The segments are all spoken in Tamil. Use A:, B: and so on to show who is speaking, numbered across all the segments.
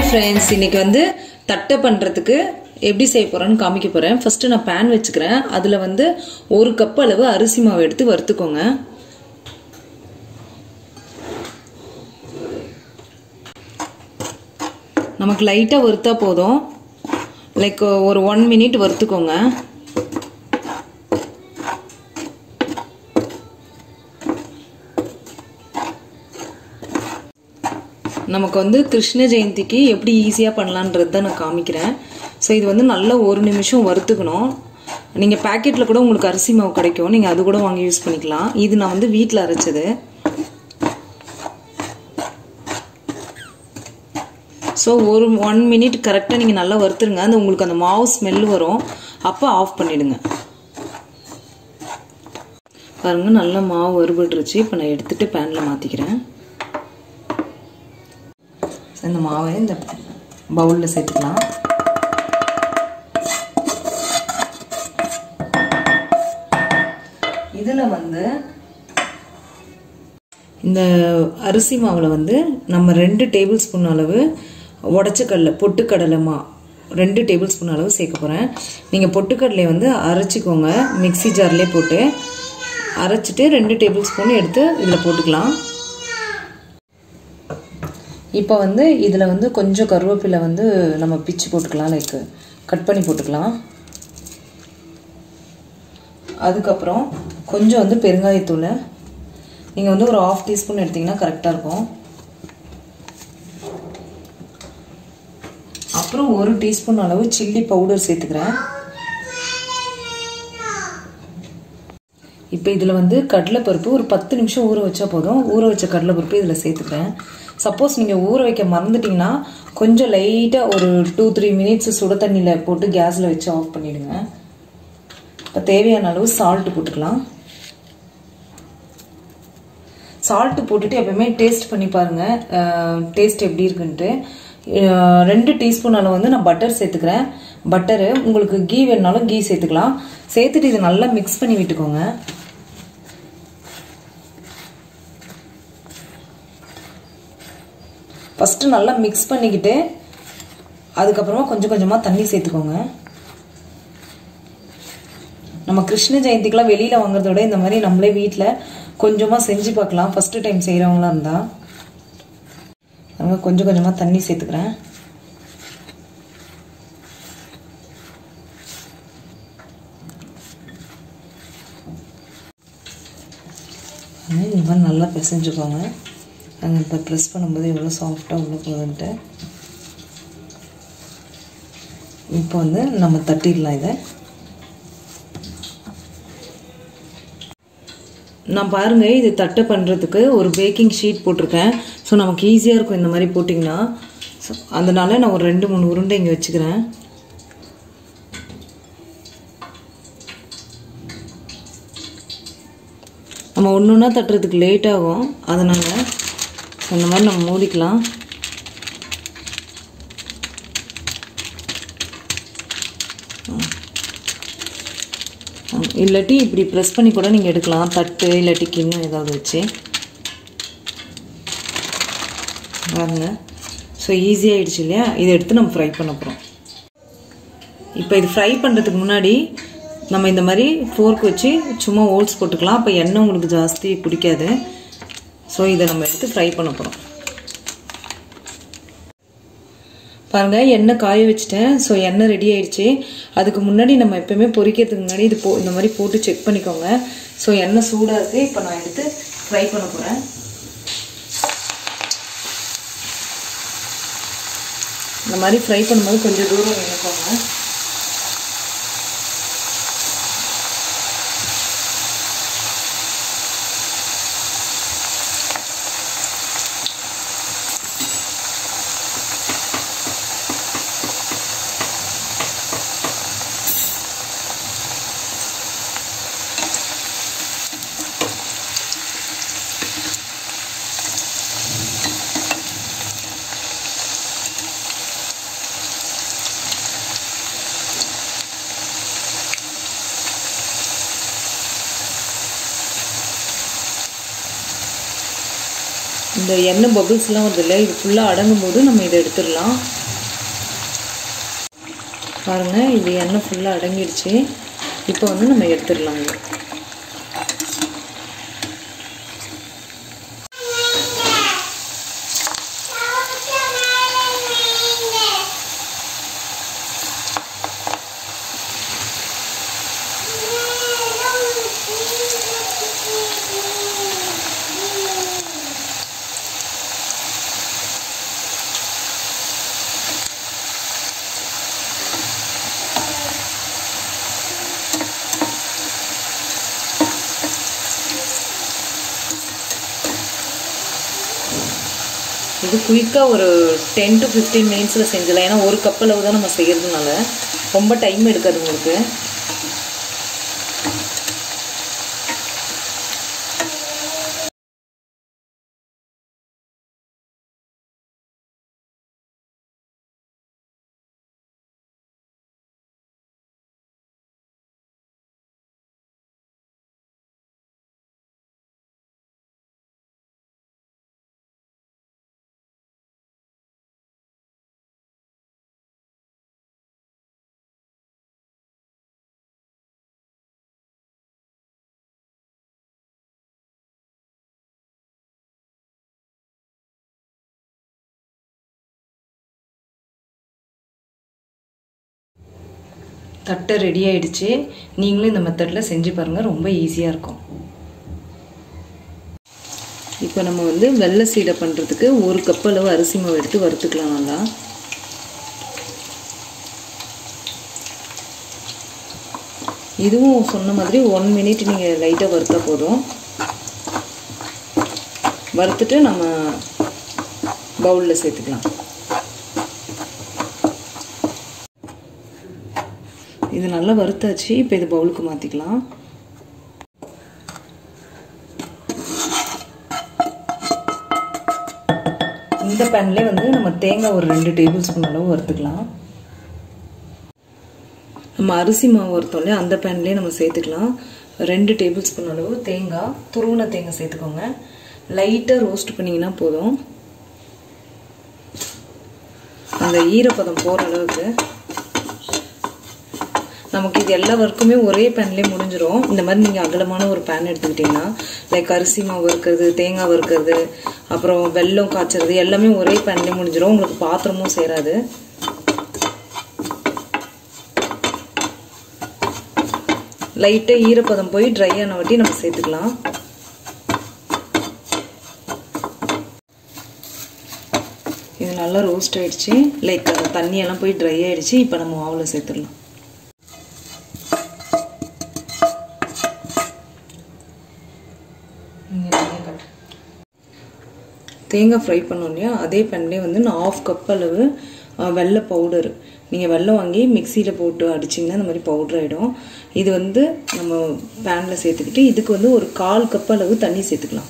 A: ஃப்ரெண்ட்ஸ் இன்னைக்கு வந்து தட்டை பண்ணுறதுக்கு எப்படி செய்ய போகிறேன்னு காமிக்க போகிறேன் ஃபஸ்ட்டு நான் பேன் வச்சுக்கிறேன் அதில் வந்து ஒரு கப் அளவு அரிசி மாவு எடுத்து வறுத்துக்கோங்க நமக்கு லைட்டாக வறுத்தா போதும் லைக் ஒரு ஒன் மினிட் வறுத்துக்கோங்க நமக்கு வந்து கிருஷ்ண ஜெயந்திக்கு எப்படி ஈஸியாக பண்ணலான்றது தான் நான் காமிக்கிறேன் ஸோ இது வந்து நல்லா ஒரு நிமிஷம் வறுத்துக்கணும் நீங்கள் பேக்கெட்டில் கூட உங்களுக்கு அரிசி மாவு கிடைக்கும் நீங்கள் அது கூட வாங்கி யூஸ் பண்ணிக்கலாம் இது நான் வந்து வீட்டில் அரைச்சது ஸோ ஒரு ஒன் மினிட் கரெக்டாக நீங்கள் நல்லா வறுத்துருங்க அந்த உங்களுக்கு அந்த மாவு ஸ்மெல் வரும் அப்போ ஆஃப் பண்ணிடுங்க பாருங்க நல்லா மாவு வறுபட்டுருச்சு இப்போ நான் எடுத்துட்டு பேனில் மாற்றிக்கிறேன் இந்த மாவை இந்த பவுலில் சேர்த்துக்கலாம் இதில் வந்து இந்த அரிசி மாவில் வந்து நம்ம ரெண்டு டேபிள் ஸ்பூன் அளவு உடச்சக்கடலை பொட்டுக்கடலை மா ரெண்டு டேபிள் ஸ்பூன் அளவு சேர்க்க போகிறேன் நீங்கள் பொட்டுக்கடலையை வந்து அரைச்சிக்கோங்க மிக்சி ஜார்லேயே போட்டு அரைச்சிட்டு ரெண்டு டேபிள் ஸ்பூன் எடுத்து இதில் போட்டுக்கலாம் இப்போ வந்து இதில் வந்து கொஞ்சம் கருவேப்பிலை வந்து நம்ம பிச்சு போட்டுக்கலாம் லைக் கட் பண்ணி போட்டுக்கலாம் அதுக்கப்புறம் கொஞ்சம் வந்து பெருங்காயத்தூள் நீங்கள் வந்து ஒரு ஆஃப் டீஸ்பூன் எடுத்திங்கன்னா கரெக்டாக இருக்கும் அப்புறம் ஒரு டீஸ்பூன் அளவு சில்லி பவுடர் சேர்த்துக்கிறேன் இப்போ இதில் வந்து கடலைப்பருப்பு ஒரு பத்து நிமிஷம் ஊற வச்சா போதும் ஊற வச்ச கடலைப்பருப்பு இதில் சேர்த்துக்கிறேன் சப்போஸ் நீங்கள் ஊற வைக்க மறந்துட்டிங்கன்னா கொஞ்சம் லைட்டாக ஒரு டூ த்ரீ மினிட்ஸ் சுட தண்ணியில் போட்டு கேஸில் வச்சு ஆஃப் பண்ணிவிடுங்க இப்போ தேவையான அளவு சால்ட்டு போட்டுக்கலாம் சால்ட்டு போட்டுட்டு எப்பவுமே டேஸ்ட் பண்ணி பாருங்கள் டேஸ்ட் எப்படி இருக்குன்ட்டு ரெண்டு டீஸ்பூன் அளவு வந்து நான் பட்டர் சேர்த்துக்கிறேன் பட்டரு உங்களுக்கு கீ வேணுனாலும் கீ சேர்த்துக்கலாம் சேர்த்துட்டு இதை நல்லா மிக்ஸ் பண்ணி விட்டுக்கோங்க ஃபஸ்ட்டு நல்லா மிக்ஸ் பண்ணிக்கிட்டு அதுக்கப்புறமா கொஞ்சம் கொஞ்சமாக தண்ணி சேர்த்துக்கோங்க நம்ம கிருஷ்ண ஜெயந்திக்கெலாம் வெளியில் வாங்குறத விட இந்த மாதிரி நம்மளே வீட்டில் கொஞ்சமாக செஞ்சு பார்க்கலாம் ஃபஸ்ட்டு டைம் செய்கிறவங்களா இருந்தால் நம்ம கொஞ்சம் கொஞ்சமாக தண்ணி சேர்த்துக்கிறேன் இந்த மாதிரி நல்லா பிசைஞ்சுக்கோங்க அங்கே இப்போ ப்ரெஸ் பண்ணும்போது எவ்வளோ சாஃப்டாக உள்ள போகுதுன்ட்டு இப்போ வந்து நம்ம தட்டிடலாம் இதை நான் பாருங்கள் இது தட்டை பண்ணுறதுக்கு ஒரு பேக்கிங் ஷீட் போட்டிருக்கேன் ஸோ நமக்கு ஈஸியாக இருக்கும் இந்த மாதிரி போட்டிங்கன்னா ஸோ அதனால் நான் ஒரு ரெண்டு மூணு உருண்டை இங்கே வச்சுக்கிறேன் நம்ம ஒன்று ஒன்றா தட்டுறதுக்கு லேட் ஆகும் அதனால் இந்த மாதிரி நம்ம மூடிக்கலாம் இல்லாட்டி இப்படி ப்ரெஸ் பண்ணி கூட நீங்கள் எடுக்கலாம் தட்டு இல்லாட்டி கிண்ணம் ஏதாவது வச்சு பாருங்க ஸோ ஈஸியாகிடுச்சு இல்லையா இதை எடுத்து நம்ம ஃப்ரை பண்ண போகிறோம் இப்போ இது ஃப்ரை பண்ணுறதுக்கு முன்னாடி நம்ம இந்த மாதிரி ஃபோர்க் வச்சு சும்மா ஓல்ஸ் போட்டுக்கலாம் அப்போ எண்ணெய் உங்களுக்கு ஜாஸ்தி பிடிக்காது ஸோ இதை நம்ம எடுத்து ஃப்ரை பண்ண போகிறோம் பாருங்கள் எண்ணெய் காய வச்சுட்டேன் ஸோ எண்ணெய் ரெடி ஆயிடுச்சு அதுக்கு முன்னாடி நம்ம எப்பயுமே பொரிக்கிறதுக்கு முன்னாடி இது போ இந்த மாதிரி போட்டு செக் பண்ணிக்கோங்க ஸோ எண்ணெய் சூடாக இருக்குது இப்போ நான் எடுத்து ஃப்ரை பண்ண போகிறேன் இந்த மாதிரி ஃப்ரை பண்ணும்போது கொஞ்சம் தூரம் நினைக்கோங்க இந்த எண்ணெய் பபிள்ஸ்லாம் வருது இல்லை இது ஃபுல்லாக அடங்கும் போது நம்ம இதை எடுத்துடலாம் பாருங்கள் இது எண்ணெய் ஃபுல்லாக அடங்கிடுச்சு இப்போ வந்து நம்ம எடுத்துடலாம் இது இது குயிக்காக ஒரு டென் டு ஃபிஃப்டீன் மினிட்ஸில் செஞ்சிடலாம் ஏன்னா ஒரு கப் அளவு தான் நம்ம செய்கிறதுனால ரொம்ப டைம் எடுக்காது உங்களுக்கு தட்டை ரெடி ஆயிடுச்சு நீங்களும் இந்த மெத்தடில் செஞ்சு பாருங்கள் ரொம்ப ஈஸியாக இருக்கும் இப்போ நம்ம வந்து வெள்ளை சீடை பண்ணுறதுக்கு ஒரு கப் அளவு அரிசி மாவு எடுத்து வறுத்துக்கலாம் நல்லா இதுவும் சொன்ன மாதிரி ஒன் மினிட் நீங்கள் லைட்டாக வறுத்தா போதும் வறுத்துட்டு நம்ம பவுலில் சேர்த்துக்கலாம் இது நல்லா வறுத்தாச்சு இப்போ இது பவுலுக்கு மாற்றிக்கலாம் இந்த பேன்லேயே வந்து நம்ம தேங்காய் ஒரு ரெண்டு டேபிள் ஸ்பூன் அளவு வறுத்துக்கலாம் நம்ம அரிசி மாவு வறுத்தோம் இல்லையா அந்த பேன்லேயே நம்ம சேர்த்துக்கலாம் ரெண்டு டேபிள் ஸ்பூன் அளவு தேங்காய் துருவின தேங்காய் சேர்த்துக்கோங்க லைட்டாக ரோஸ்ட் பண்ணிங்கன்னா போதும் அந்த ஈரப்பதம் போகிற அளவுக்கு நமக்கு இது எல்லா ஒர்க்குமே ஒரே பேன்லேயே முடிஞ்சிடும் இந்த மாதிரி நீங்கள் அகலமான ஒரு பேன் எடுத்துக்கிட்டிங்கன்னா லைக் அரிசி மாவு வறுக்கிறது தேங்காய் வறுக்கிறது அப்புறம் வெல்லம் காய்ச்சறது எல்லாமே ஒரே பேன்லேயே முடிஞ்சிடும் உங்களுக்கு பாத்திரமும் சேராது லைட்டாக ஈரப்பதம் போய் ட்ரை ஆன வட்டி நம்ம சேர்த்துக்கலாம் இது நல்லா ரோஸ்ட் ஆயிடுச்சு லைக் தண்ணியெல்லாம் போய் ட்ரை ஆயிடுச்சு இப்போ நம்ம மாவில் சேர்த்துடலாம் தேங்காய் ஃப்ரை பண்ணோம் இல்லையா அதே பேன்லேயே வந்து நான் ஆஃப் கப் அளவு வெள்ளை பவுடர் நீங்கள் வெள்ளம் வாங்கி மிக்சியில் போட்டு அடிச்சிங்கன்னா இந்த மாதிரி பவுடர் ஆகிடும் இது வந்து நம்ம பேனில் சேர்த்துக்கிட்டு இதுக்கு வந்து ஒரு கால் கப் அளவு தண்ணி சேர்த்துக்கலாம்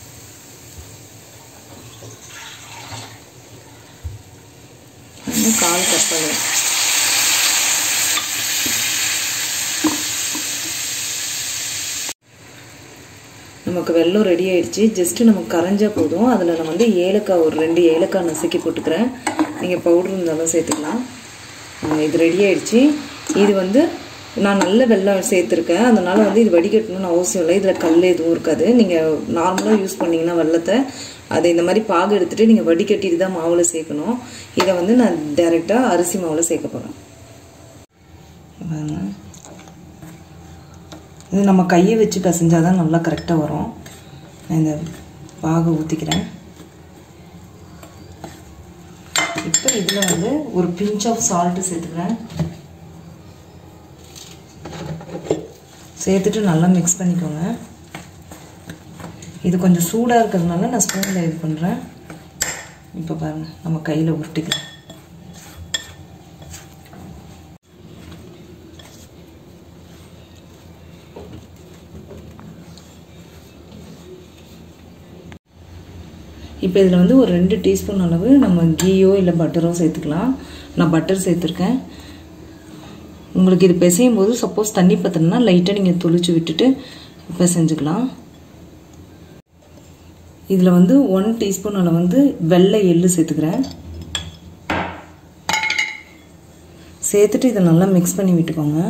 A: கால் கப் அளவு நமக்கு வெள்ளம் ரெடி ஆயிடுச்சு ஜஸ்ட்டு நமக்கு கரைஞ்சா போதும் அதில் நான் வந்து ஏலக்காய் ஒரு ரெண்டு ஏலக்காய் நசுக்கி போட்டுக்கிறேன் நீங்கள் பவுடர் இருந்தாலும் சேர்த்துக்கலாம் இது ரெடி ஆயிடுச்சு இது வந்து நான் நல்ல வெள்ளம் சேர்த்துருக்கேன் அதனால் வந்து இது வடிகட்டணும்னு அவசியம் இல்லை இதில் கல் எதுவும் இருக்காது நீங்கள் நார்மலாக யூஸ் பண்ணிங்கன்னா வெள்ளத்தை அதை இந்த மாதிரி பாகு எடுத்துகிட்டு நீங்கள் வடிகட்டிட்டு தான் மாவில் சேர்க்கணும் இதை வந்து நான் டைரெக்டாக அரிசி மாவில் சேர்க்க போகிறேன் இது நம்ம கையை வச்சு பிசைஞ்சால் தான் நல்லா கரெக்டாக வரும் நான் இந்த பாகை ஊற்றிக்கிறேன் இப்போ இதில் வந்து ஒரு பிஞ்ச் ஆஃப் சால்ட்டு சேர்த்துக்கிறேன் சேர்த்துட்டு நல்லா மிக்ஸ் பண்ணிக்கோங்க இது கொஞ்சம் சூடாக இருக்கிறதுனால நான் ஸ்பூனில் இது பண்ணுறேன் இப்போ பாருங்கள் நம்ம கையில் உருட்டிக்கலாம் இப்போ இதில் வந்து ஒரு ரெண்டு டீஸ்பூன் அளவு நம்ம கீயோ இல்லை பட்டரோ சேர்த்துக்கலாம் நான் பட்டர் சேர்த்துருக்கேன் உங்களுக்கு இது பிசையும் போது சப்போஸ் தண்ணி பத்தணும்னா லைட்டாக நீங்கள் தொளிச்சு விட்டுட்டு பிசைஞ்சுக்கலாம் இதில் வந்து ஒன் டீஸ்பூன் அளவு வந்து வெள்ளை எள்ளு சேர்த்துக்கிறேன் சேர்த்துட்டு இதை நல்லா மிக்ஸ் பண்ணி விட்டுக்கோங்க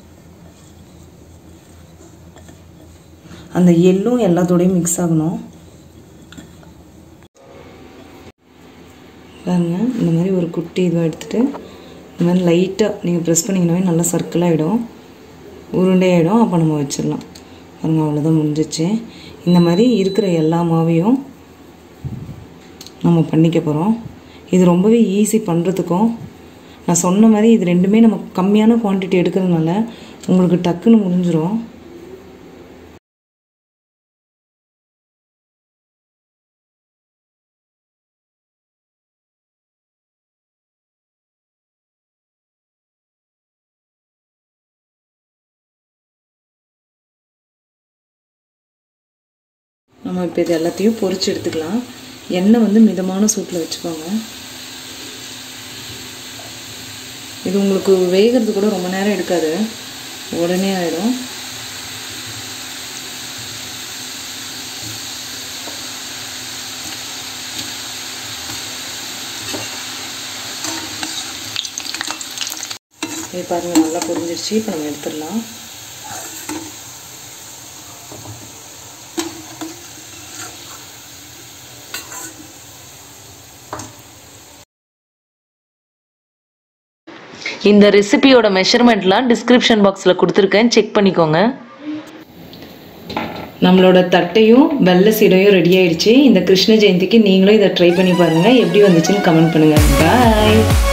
A: அந்த எள்ளும் எல்லாத்தோடையும் மிக்ஸ் ஆகணும் பாருங்க இந்த மாதிரி ஒரு குட்டி இதை எடுத்துகிட்டு இந்த மாதிரி லைட்டாக நீங்கள் ப்ரெஸ் பண்ணிங்கனாவே நல்லா சர்க்கிள் ஆகிடும் உருண்டையாகிடும் அப்போ நம்ம வச்சிடலாம் பாருங்க அவ்வளோதான் முடிஞ்சிச்சு இந்த மாதிரி இருக்கிற எல்லா மாவையும் நம்ம பண்ணிக்க போகிறோம் இது ரொம்பவே ஈஸி பண்ணுறதுக்கும் நான் சொன்ன மாதிரி இது ரெண்டுமே நம்ம கம்மியான குவான்டிட்டி எடுக்கிறதுனால உங்களுக்கு டக்குன்னு முடிஞ்சிடும் நம்ம இப்போ இது எல்லாத்தையும் பொரிச்சு எடுத்துக்கலாம் எண்ணெய் வந்து மிதமான சூட்டில் வச்சுக்கோங்க இது உங்களுக்கு வேகிறது கூட ரொம்ப நேரம் எடுக்காது உடனே ஆயிடும் இது பாருங்க நல்லா பொரிஞ்சிருச்சு இப்போ நம்ம எடுத்துடலாம்
B: இந்த ரெசிபியோட மெஷர்மெண்ட்லாம் டிஸ்கிரிப்ஷன் பாக்ஸில் கொடுத்துருக்கேன் செக் பண்ணிக்கோங்க
A: நம்மளோட தட்டையும் வெள்ளை சீடையும் ரெடி ஆயிடுச்சு இந்த கிருஷ்ண ஜெயந்திக்கு நீங்களும் இதை ட்ரை பண்ணி பாருங்கள் எப்படி வந்துச்சுன்னு கமெண்ட் பண்ணுங்கள் பாய்